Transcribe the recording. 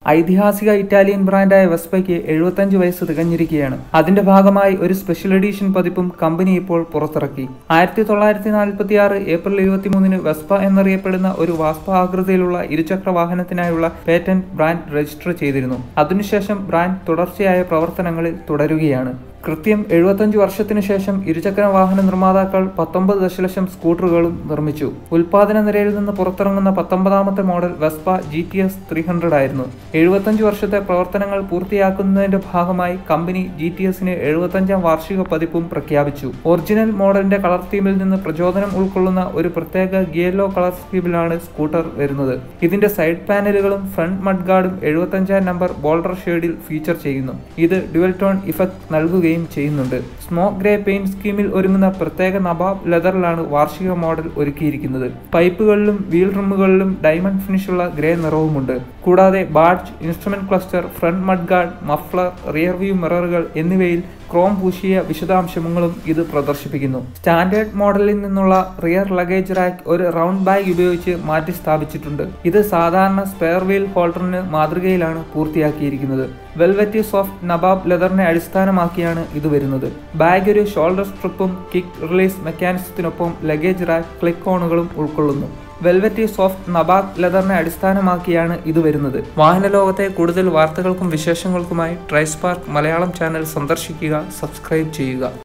ഐതിഹാസിക ഇറ്റാലിയൻ ബ്രാൻഡായ വെസ്പയ്ക്ക് എഴുപത്തഞ്ച് വയസ്സ് തികഞ്ഞിരിക്കുകയാണ് അതിന്റെ ഭാഗമായി ഒരു സ്പെഷ്യൽ എഡിഷൻ പതിപ്പും കമ്പനി ഇപ്പോൾ പുറത്തിറക്കി ആയിരത്തി തൊള്ളായിരത്തി നാൽപ്പത്തി ആറ് ഏപ്രിൽ ഇരുപത്തിമൂന്നിന് വെസ്പ എന്നറിയപ്പെടുന്ന ഒരു വാസ്പ ആകൃതിയിലുള്ള ഇരുചക്ര വാഹനത്തിനായുള്ള പേറ്റന്റ് ബ്രാൻഡ് രജിസ്റ്റർ ചെയ്തിരുന്നു അതിനുശേഷം ബ്രാൻഡ് തുടർച്ചയായ പ്രവർത്തനങ്ങളിൽ തുടരുകയാണ് കൃത്യം എഴുപത്തഞ്ച് വർഷത്തിനു ശേഷം ഇരുചക്ര വാഹന നിർമ്മാതാക്കൾ പത്തൊമ്പത് ദശലക്ഷം സ്കൂട്ടറുകളും നിർമ്മിച്ചു ഉൽപാദന നിരയിൽ നിന്ന് പുറത്തിറങ്ങുന്ന പത്തൊമ്പതാമത്തെ model Vespa G T S three hundred ആയിരുന്നു എഴുപത്തഞ്ച് വർഷത്തെ പ്രവർത്തനങ്ങൾ പൂർത്തിയാക്കുന്നതിന്റെ ഭാഗമായി കമ്പനി ജി ടി എസിന് എഴുപത്തഞ്ചാം വാർഷിക പതിപ്പും പ്രഖ്യാപിച്ചു ഒറിജിനൽ മോഡലിന്റെ കളർ തീമിൽ നിന്ന് പ്രചോദനം ഉൾക്കൊള്ളുന്ന ഒരു പ്രത്യേക ഗിയലോ കളർ സ്കീമിലാണ് സ്കൂട്ടർ വരുന്നത് ഇതിന്റെ സൈഡ് പാനലുകളും ഫ്രണ്ട് മഡ് ഗാർഡും എഴുപത്തഞ്ചാം നമ്പർ ബോൾഡർ ഷെയ്ഡിൽ ഫീച്ചർ ചെയ്യുന്നു ഇത് ഡുവൽ ടോൺ ഇഫക്ട് നൽകുകയും ചെയ്യുന്നുണ്ട് സ്മോക്ക് ഗ്രേ പെയിന്റ് സ്കീമിൽ ഒരുങ്ങുന്ന പ്രത്യേക നബാബ് ലെതറിലാണ് വാർഷിക മോഡൽ ഒരുക്കിയിരിക്കുന്നത് പൈപ്പുകളിലും വീൽ റിമുകളിലും ഡയമണ്ട് ഫിനിഷുള്ള ഗ്രേ നിറവുമുണ്ട് കൂടാതെ badge instrument cluster front mudguard muffler rear view മിററുകൾ എന്നിവയിൽ ക്രോം പൂശിയ വിശദാംശങ്ങളും ഇത് പ്രദർശിപ്പിക്കുന്നു സ്റ്റാൻഡേർഡ് മോഡലിൽ നിന്നുള്ള റിയർ ലഗേജ് റാക്ക് ഒരു റൗണ്ട് ബാഗ് ഉപയോഗിച്ച് മാറ്റി സ്ഥാപിച്ചിട്ടുണ്ട് ഇത് സാധാരണ സ്പെയർ വീൽ ഹോൾഡറിന് മാതൃകയിലാണ് പൂർത്തിയാക്കിയിരിക്കുന്നത് വെൽവെറ്റി സോഫ്റ്റ് നബാബ് ലെതറിനെ അടിസ്ഥാനമാക്കിയാണ് ഇത് വരുന്നത് ബാഗ് ഒരു ഷോൾഡർ സ്ട്രിപ്പും കിക്ക് റിലീസ് മെക്കാനിസത്തിനൊപ്പം ലഗേജ് റാക്ക് ക്ലിക്ക് ഓണുകളും ഉൾക്കൊള്ളുന്നു വെൽവെറ്റി സോഫ്റ്റ് നബാക് ലെതറിനെ അടിസ്ഥാനമാക്കിയാണ് ഇത് വരുന്നത് വാഹന ലോകത്തെ കൂടുതൽ വാർത്തകൾക്കും വിശേഷങ്ങൾക്കുമായി ട്രൈസ്പാർക്ക് മലയാളം ചാനൽ സന്ദർശിക്കുക സബ്സ്ക്രൈബ് ചെയ്യുക